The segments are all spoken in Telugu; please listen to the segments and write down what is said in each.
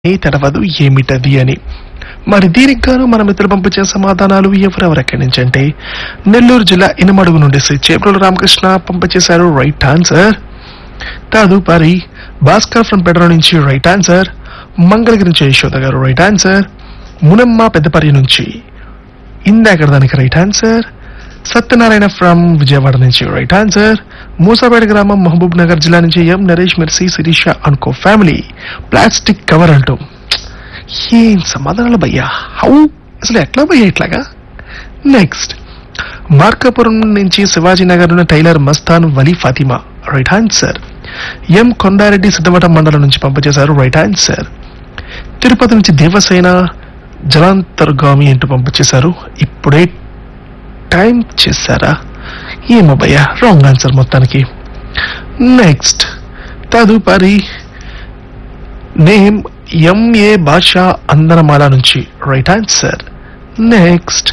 ఏ తెరవదు ఏమిటది అని మరి దీనికి గాను మన మిత్రులు పంపించే సమాధానాలు ఎవరెవరెక్కడి నుంచి అంటే నెల్లూరు జిల్లా ఇనమడుగు నుండి శ్రీ చేపల రామకృష్ణ పంపించేశారు రైట్ ఆన్సర్ తదుపరి భాస్కర్ ఫ్రం పెడ్ర నుంచి రైట్ ఆన్సర్ మంగళగిరి నుంచి యశోద గారు రైట్ ఆన్సర్ మునమ్మ పెద్దపల్లి నుంచి ఇందాక దానికి right answer Satyanarayana from Vijayawada నుంచి రైట్ ఆన్సర్ మూసాపేట గ్రామం మహబూబ్ నగర్ జిల్లా నుంచి ఎం నరేష్ మెర్సీ శిరీష అనుకో ఫ్యామిలీ ప్లాస్టిక్ కవర్ అంటూ ఏం సమాధానాలు భయ్యా హౌ అసలు ఎట్లా భయ్యా ఇట్లాగా నెక్స్ట్ మార్కాపురం నుంచి శివాజీ నగర్ ఉన్న tailor Mastan Vali Fatima right answer M Kondareddy Siddhavatam మండలం నుంచి పంపించేశారు రైట్ ఆన్సర్ తిరుపతి నుంచి దేవసేన జలాంతర్గామి అంటూ పంపించేశారు ఇప్పుడే టైం చేశారా ఏమో భయ్యా రాంగ్ ఆన్సర్ మొత్తానికి నెక్స్ట్ తదుపరి నేమ్ ఎంఏ భాష అందనమాల నుంచి right answer next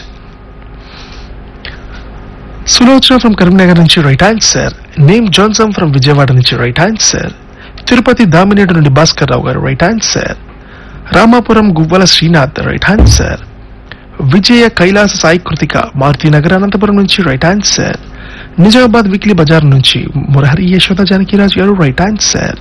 Sulochana from Karimnagar నుంచి right answer name Johnson from Vijayawada నుంచి రైట్ ఆన్సర్ తిరుపతి దామినేడు నుండి Bhaskar Rao garu right answer Ramapuram Guvvala Srinath right answer Vijaya Kailasa Sai Kruthika Maruthinagar Anantapuram నుంచి రైట్ ఆన్సర్ నిజామాబాద్ వీక్లీ బజార్ నుంచి మురహరి యశోద జానకిరాజు గారు రైట్ ఆన్సర్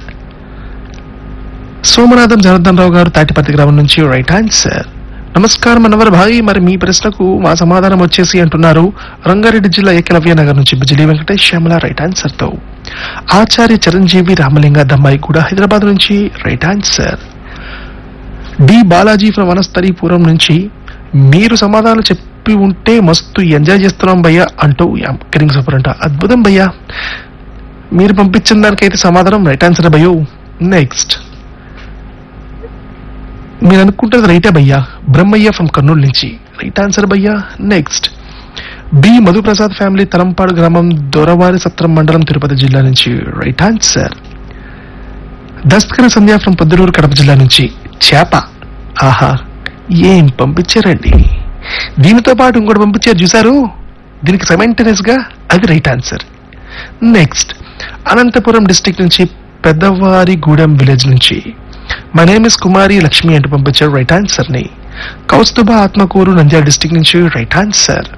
సోమనాథం జనార్దన్ రావు గారు తాటిపత్తి గ్రామం నుంచి రైట్ ఆన్సర్ నమస్కారం మనవర్ భాయ్ మరి మీ ప్రశ్నకు మా సమాధానం వచ్చేసి అంటున్నారు రంగారెడ్డి జిల్లా ఏకలవ్య నగర్ నుంచి బిజిలీ వెంకటేష్ శ్యామల రైట్ ఆన్సర్ తో ఆచార్య చిరంజీవి రామలింగ దమ్మాయి కూడా హైదరాబాద్ నుంచి right answer D Balaji from Vanasthalipuram నుంచి మీరు సమాధానం చెప్పి ఉంటే మస్తు ఎంజాయ్ చేస్తున్నాం భయ్యా అంటూ కిరింగ్ సూపర్ అంట అద్భుతం భయ్యా మీరు పంపించిన దానికైతే సమాధానం రైట్ ఆన్సర్ భయ్యో నెక్స్ట్ మీరు అనుకుంటున్నది రైటే భయ్యా బ్రహ్మయ్య ఫ్రమ్ కర్నూలు నుంచి రైట్ ఆన్సర్ భయ్యా next B Madhu Prasad family Talampadu గ్రామం దొరవారి సత్రం మండలం తిరుపతి జిల్లా నుంచి right answer Dastakara Sandhya from Podduluru Kadapa జిల్లా నుంచి చేప ఆహా ఏం పంపించారండి దీనితో పాటు ఇంకోటి పంపించారు చూసారు దీనికి సెమెంటెనెస్ గా అది right answer next Anantapuram district నుంచి పెద్దవారిగూడెం విలేజ్ నుంచి మా నేమ్ ఇస్ కుమారి లక్ష్మి అంటూ పంపించారు రైట్ ఆన్సర్ ని కౌస్తుభ ఆత్మకూరు నంద్యాల డిస్టిక్ నుంచి రైట్ ఆన్సర్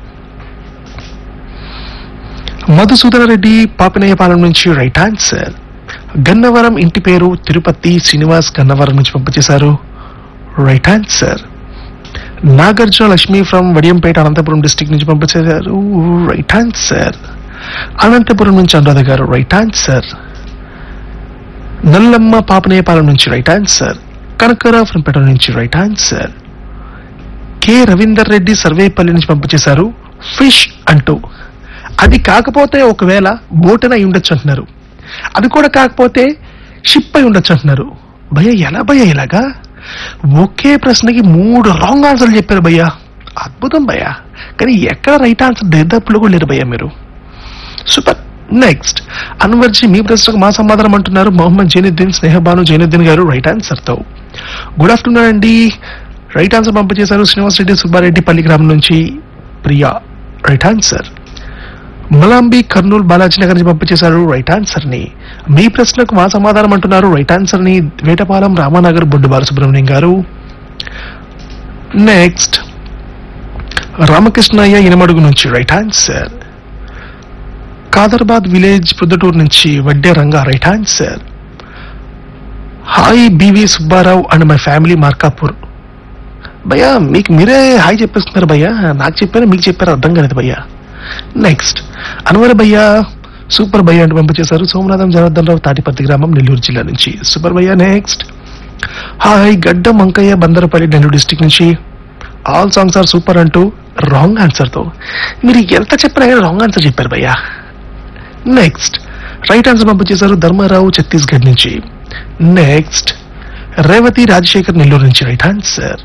మధుసూదన రెడ్డి పాపినయ్యపాలెం నుంచి రైట్ ఆన్సర్ గన్నవరం ఇంటి పేరు తిరుపతి శ్రీనివాస్ గన్నవరం నుంచి పంపించేశారు right answer Nagarjuna Lakshmi from Vadiyampeta Anantapuram district నుంచి పంపించారు రైట్ ఆన్సర్ అనంతపురం నుంచి అనురాధ గారు రైట్ ఆన్సర్ నల్లమ్మ పాపనేపాలెం నుంచి రైట్ ఆన్సర్ కనకరా ఫ్రమ్ పెట నుంచి right answer K Ravinder Reddy Sarvepalli నుంచి పంపించేశారు ఫిష్ అంటూ అది కాకపోతే ఒకవేళ బోటన అయి ఉండొచ్చు అంటున్నారు అది కూడా కాకపోతే షిప్ అయి ఉండొచ్చు అంటున్నారు భయ్య ఎలా భయ్య ఇలాగా ఒకే ప్రశ్నకి మూడు రాంగ్ ఆన్సర్లు చెప్పారు భయ్య అద్భుతం భయ్య కానీ ఎక్కడ రైట్ ఆన్సర్ దరిదాపులో కూడా లేరు భయ్య మీరు సూపర్ నెక్స్ట్ అన్వర్జీ మీ ప్రశ్నకు మా సమాధానం అంటున్నారు మొహమ్మద్ జైనుద్దీన్ స్నేహబాను జైనుద్దీన్ గారు రైట్ ఆన్సర్ తో గుడ్ ఆఫ్టర్నూన్ అండి రైట్ ఆన్సర్ పంపించేశారు శ్రీనివాస్ రెడ్డి సుబ్బారెడ్డి పల్లి గ్రామం నుంచి ప్రియా రైట్ ఆన్సర్ మలాంబి కర్నూలు బాలాజీ నగర్ నుంచి పంపించేశారు రైట్ ఆన్సర్ ని మీ ప్రశ్నకు మా సమాధానం అంటున్నారు రైట్ ఆన్సర్ ని వేటపాలెం రామానగర్ బొడ్డు బాలసుబ్రహ్మణ్యం గారు నెక్స్ట్ రామకృష్ణయ్య ఇనమడుగు నుంచి right answer Kadarbad village Proddatur నుంచి Vadde Ranga right answer hi B V Subbarao and my family Markapur భయ్యా మీకు మీరే హాయ్ చెప్పేస్తున్నారు భయ్యా నాకు చెప్పారు మీకు చెప్పారు అర్థం కాలేదు భయ్యా నెక్స్ట్ అన్వర్ భయ్యా సూపర్ భయ్యా అంటూ పంపించేశారు సోమనాథం జనార్దన్ రావు తాటిపత్తి గ్రామం నెల్లూరు జిల్లా నుంచి సూపర్ భయ్యా next hi Gadda Mankayya Bandarapalli Nellore district నుంచి ఆల్ సాంగ్స్ ఆర్ సూపర్ అంటూ రాంగ్ ఆన్సర్ తో మీరు ఎంత చెప్పినా కానీ రాంగ్ ఆన్సర్ చెప్పారు భయ్యా నెక్స్ట్ రైట్ ఆన్సర్ పంపించేశారు ధర్మారావు ఛత్తీస్గఢ్ నుంచి నెక్స్ట్ రేవతి రాజశేఖర్ నెల్లూరు నుంచి రైట్ ఆన్సర్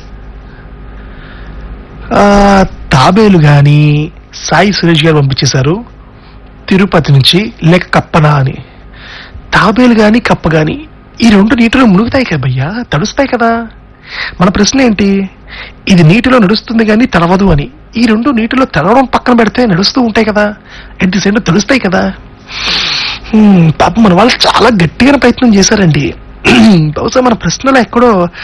తాబేలు గాని సాయి సురేష్ గారు పంపించేశారు తిరుపతి నుంచి లేక కప్పనా అని తాబేలు గాని కప్ప గాని ఈ రెండు నీటిలో మునుగుతాయి కదా భయ్యా తడుస్తాయి కదా మన ప్రశ్న ఏంటి ఇది నీటిలో నడుస్తుంది కానీ తడవదు అని ఈ రెండు నీటిలో తడవడం పక్కన పెడితే నడుస్తూ ఉంటాయి కదా ఎట్ ది సేమ్ తెలుస్తాయి కదా హ్మ్, పాపం మన వాళ్ళు చాలా గట్టిగా ప్రయత్నం చేశారండి బహుశా మన ప్రశ్నలో ఎక్కడో